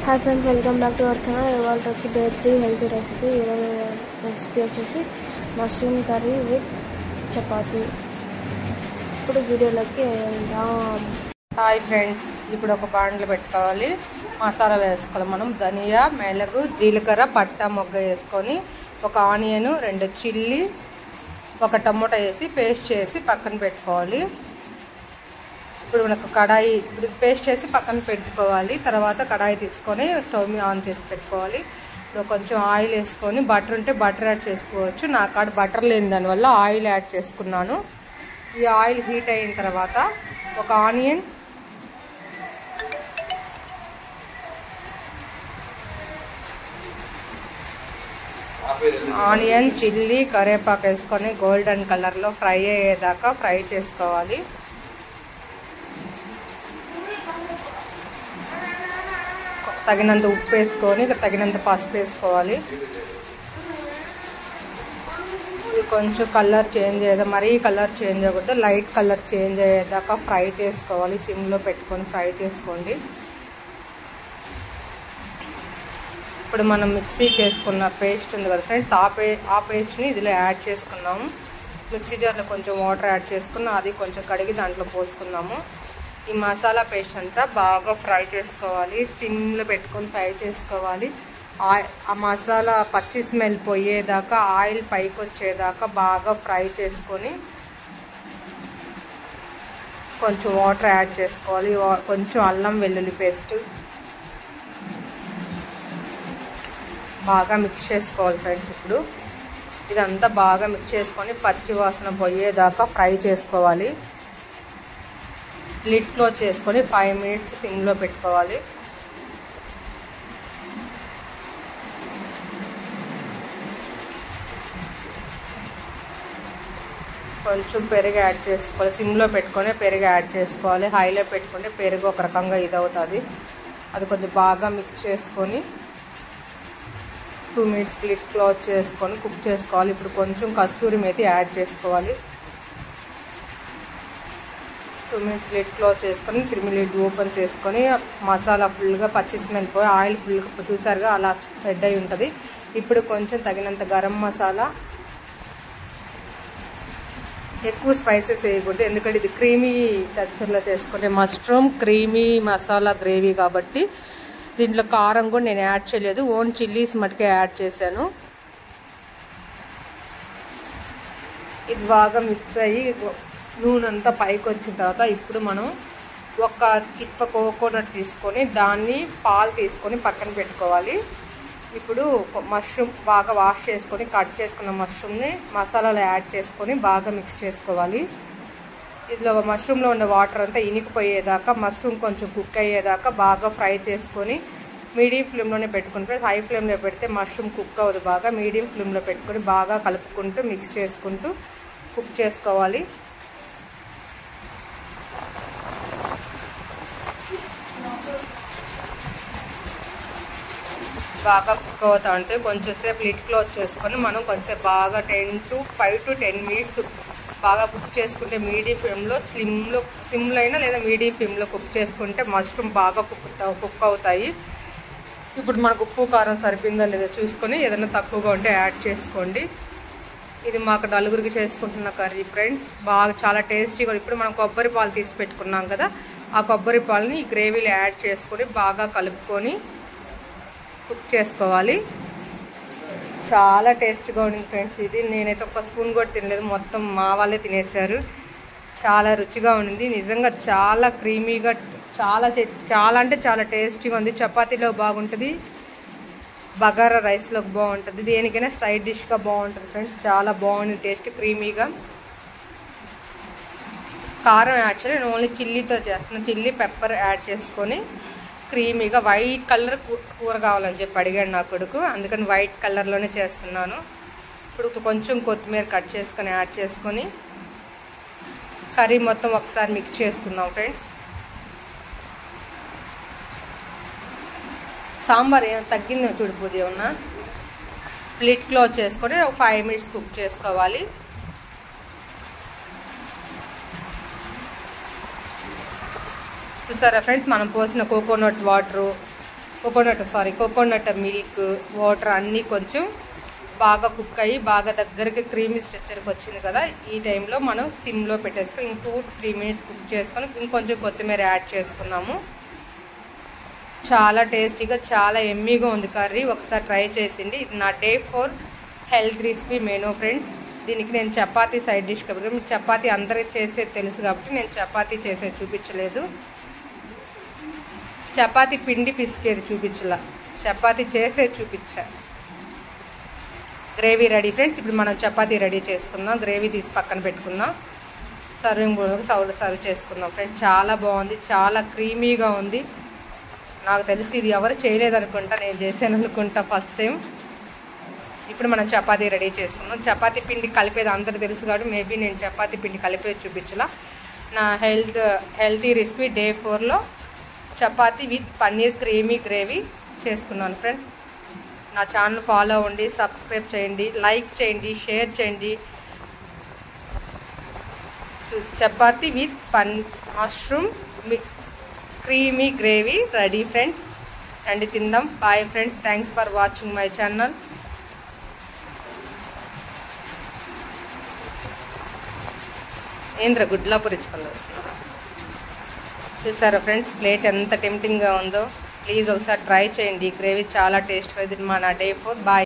hi friends welcome back to our channel ఇవాళ వచ్చి day three healthy recipe ఈరోజు recipe వచ్చేసి మష్రూమ్ కర్రీ విత్ చపాతీ ఇప్పుడు వీడియోలోకి వెళ్దాం హాయ్ ఫ్రెండ్స్ ఇప్పుడు ఒక బాండ్లు పెట్టుకోవాలి మసాలాలు వేసుకోవాలి మనం ధనియా మెలగు జీలకర్ర పట్ట మొగ్గ వేసుకొని ఒక ఆనియన్ రెండు చిల్లీ ఒక టమోటా వేసి పేస్ట్ చేసి పక్కన పెట్టుకోవాలి ఇప్పుడు మనకు కడాయి ఇప్పుడు పేస్ట్ చేసి పక్కన పెట్టుకోవాలి తర్వాత కడాయి తీసుకొని స్టవ్ మీద ఆన్ చేసి పెట్టుకోవాలి ఇప్పుడు కొంచెం ఆయిల్ వేసుకొని బటర్ ఉంటే బటర్ యాడ్ చేసుకోవచ్చు నా కాడ బటర్ లేని దానివల్ల ఆయిల్ యాడ్ చేసుకున్నాను ఈ ఆయిల్ హీట్ అయిన తర్వాత ఒక ఆనియన్ ఆనియన్ చిల్లీ కరివేపాకు వేసుకొని గోల్డెన్ కలర్లో ఫ్రై అయ్యేదాకా ఫ్రై చేసుకోవాలి తగినంత ఉప్పు వేసుకొని తగినంత పసుపు వేసుకోవాలి ఇది కొంచెం కలర్ చేంజ్ అయ్యేదా మరీ కలర్ చేంజ్ అవ్వకూడదు లైట్ కలర్ చేంజ్ అయ్యేదాకా ఫ్రై చేసుకోవాలి సిమ్లో పెట్టుకొని ఫ్రై చేసుకోండి ఇప్పుడు మనం మిక్సీకి వేసుకున్న పేస్ట్ ఉంది కదా ఫ్రెండ్స్ ఆ పే ఆ పేస్ట్ని ఇదిలో యాడ్ చేసుకున్నాము మిక్సీ జార్లో కొంచెం వాటర్ యాడ్ చేసుకున్న అది కొంచెం కడిగి దాంట్లో పోసుకున్నాము ఈ మసాలా పేస్ట్ అంతా బాగా ఫ్రై చేసుకోవాలి సిమ్లో పెట్టుకొని ఫ్రై చేసుకోవాలి ఆ మసాలా పచ్చి స్మెల్ పోయేదాకా ఆయిల్ పైకి వచ్చేదాకా బాగా ఫ్రై చేసుకొని కొంచెం వాటర్ యాడ్ చేసుకోవాలి కొంచెం అల్లం వెల్లుల్లి పేస్ట్ బాగా మిక్స్ చేసుకోవాలి ఫ్రెండ్స్ ఇప్పుడు ఇదంతా బాగా మిక్స్ చేసుకొని పచ్చి వాసన పోయేదాకా ఫ్రై చేసుకోవాలి లిడ్ క్లోజ్ చేసుకొని ఫైవ్ మినిట్స్ సిమ్లో పెట్టుకోవాలి కొంచెం పెరుగు యాడ్ చేసుకోవాలి సిమ్లో పెట్టుకొని పెరుగు యాడ్ చేసుకోవాలి హైలో పెట్టుకుంటే పెరుగు ఒక రకంగా ఇదవుతుంది అది కొంచెం బాగా మిక్స్ చేసుకొని టూ మినిట్స్ లిడ్ క్లోజ్ చేసుకొని కుక్ చేసుకోవాలి ఇప్పుడు కొంచెం కస్తూరి మేతి యాడ్ చేసుకోవాలి టూ మినిట్స్ లిడ్ క్లోజ్ చేసుకొని తిరిగి లిడ్ ఓపెన్ చేసుకొని మసాలా ఫుల్గా పచ్చి స్మెల్ పోయి ఆయిల్ ఫుల్గా చూసారుగా అలా స్ప్రెడ్ అయి ఉంటుంది ఇప్పుడు కొంచెం తగినంత గరం మసాలా ఎక్కువ స్పైసెస్ వేయకూడదు ఎందుకంటే ఇది క్రీమీ టెక్చర్లో చేసుకుంటే మష్రూమ్ క్రీమీ మసాలా గ్రేవీ కాబట్టి దీంట్లో కారం కూడా నేను యాడ్ చేయలేదు ఓన్ చిల్లీస్ మటుకే యాడ్ చేశాను ఇది బాగా మిక్స్ అయ్యి నూనె అంతా పైకి వచ్చిన తర్వాత ఇప్పుడు మనం ఒక చిప్ప కోకోనట్ తీసుకొని దాన్ని పాలు తీసుకొని పక్కన పెట్టుకోవాలి ఇప్పుడు మష్రూమ్ బాగా వాష్ చేసుకొని కట్ చేసుకున్న మష్రూమ్ని మసాలాలో యాడ్ చేసుకొని బాగా మిక్స్ చేసుకోవాలి ఇందులో మష్రూమ్లో ఉన్న వాటర్ అంతా ఇనికిపోయేదాకా మష్రూమ్ కొంచెం కుక్ అయ్యేదాకా బాగా ఫ్రై చేసుకొని మీడియం ఫ్లేమ్లోనే పెట్టుకుని ఫ్రెండ్స్ హై ఫ్లేమ్లో పెడితే మష్రూమ్ కుక్ అవ్వదు బాగా మీడియం ఫ్లేమ్లో పెట్టుకొని బాగా కలుపుకుంటూ మిక్స్ చేసుకుంటూ కుక్ చేసుకోవాలి బాగా కుక్ అవుతా ఉంటే కొంచెంసేపు లిట్ క్లోజ్ చేసుకొని మనం కొంచెంసేపు బాగా ten to five to ten minutes బాగా కుక్ చేసుకుంటే మీడియం ఫ్లేమ్లో స్లిమ్లో సిమ్లో అయినా లేదా మీడియం ఫ్లేమ్లో కుక్ చేసుకుంటే మష్రూమ్ బాగా కుక్ కుక్ అవుతాయి ఇప్పుడు మనకు ఉప్పు కారం సరిపోయిందా లేదా చూసుకొని ఏదైనా తక్కువగా ఉంటే యాడ్ చేసుకోండి ఇది మాకు నలుగురికి చేసుకుంటున్న కర్రీ ఫ్రెండ్స్ బాగా చాలా టేస్టీగా ఇప్పుడు మనం కొబ్బరి పాలు తీసి పెట్టుకున్నాం కదా ఆ కొబ్బరి పాలని ఈ గ్రేవీలో యాడ్ చేసుకొని బాగా కలుపుకొని కుక్ చేసుకోవాలి చాలా టేస్ట్గా ఉంది ఫ్రెండ్స్ ఇది నేనైతే ఒక స్పూన్ కూడా తినలేదు మొత్తం మా వాళ్ళే తినేశారు చాలా రుచిగా ఉండింది నిజంగా చాలా క్రీమీగా చాలా చాలా అంటే చాలా టేస్టీగా ఉంది చపాతీలో బాగుంటుంది బగారా రైస్లోకి బాగుంటుంది దేనికైనా సైడ్ డిష్గా బాగుంటుంది ఫ్రెండ్స్ చాలా బాగుంది టేస్ట్ క్రీమీగా కారం యాక్చువల్లీ నేను ఓన్లీ చిల్లీతో చేస్తున్నాను చిల్లీ పెప్పర్ యాడ్ చేసుకొని క్రీమీగా వైట్ కలర్ కూర కావాలని చెప్పి అడిగాడు నా కొడుకు అందుకని వైట్ కలర్లోనే చేస్తున్నాను ఇప్పుడు కొంచెం కొత్తిమీర కట్ చేసుకొని యాడ్ చేసుకొని కర్రీ మొత్తం ఒకసారి మిక్స్ చేసుకుందాం ఫ్రెండ్స్ సాంబార్ ఏం తగ్గిందో చూడిపోతే ఏమన్నా ప్లేట్ క్లోజ్ చేసుకొని ఒక ఫైవ్ మినిట్స్ కుక్ చేసుకోవాలి చూసారా ఫ్రెండ్స్ మనం పోసిన coconut water coconut sorry coconut milk water అన్నీ కొంచెం బాగా కుక్ అయ్యి బాగా దగ్గరికి క్రీమీ స్ట్రక్చర్కి వచ్చింది కదా ఈ టైంలో మనం సిమ్లో పెట్టేసుకొని ఇంకూ త్రీ మినిట్స్ కుక్ చేసుకొని ఇంకొంచెం కొత్తిమీర యాడ్ చేసుకున్నాము చాలా టేస్టీగా చాలా ఎమ్మీగా ఉంది కర్రీ ఒకసారి ట్రై చేసింది ఇది నా day four health recipe menu friends దీనికి నేను చపాతీ సైడ్ డిష్ కాబట్టి మీకు చపాతీ అందరికి చేసేది తెలుసు కాబట్టి నేను చపాతీ చేసేది చూపించలేదు చపాతీ పిండి పిసికేది చూపించలా చపాతీ చేసేది చూపించా గ్రేవీ రెడీ ఫ్రెండ్స్ ఇప్పుడు మనం చపాతీ రెడీ చేసుకుందాం గ్రేవీ తీసి పక్కన పెట్టుకుందాం సర్వింగ్ బౌల్కి సర్వ్ సర్వ్ చేసుకుందాం ఫ్రెండ్స్ చాలా బాగుంది చాలా క్రీమీగా ఉంది నాకు తెలిసి ఇది ఎవరు చేయలేదు అనుకుంటా నేను చేశాను అనుకుంటా ఫస్ట్ టైం ఇప్పుడు మనం చపాతీ రెడీ చేసుకున్నాం చపాతీ పిండి కలిపేది అందరికి తెలుసు కాబట్టి మేబీ నేను చపాతీ పిండి కలిపేది చూపించలా నా హెల్త్ హెల్తీ రెసిపీ డే ఫోర్లో chapati with paneer creamy gravy చేసుకున్నాను ఫ్రెండ్స్ నా ఛానల్ ఫాలో అవ్వండి సబ్స్క్రైబ్ చేయండి లైక్ చేయండి షేర్ చేయండి చపాతీ విత్ పన్ mushroom creamy gravy ready friends రండి తిందాం bye friends thanks for watching my channel ఏంద్ర గుడ్లా పొరుచుకొని వస్తుంది చూసారా ఫ్రెండ్స్ ప్లేట్ ఎంత టెంప్టింగ్గా ఉందో ప్లీజ్ ఒకసారి ట్రై చేయండి గ్రేవీ చాలా టేస్ట్గా ఇది మా నా డే ఫోర్ బాయ్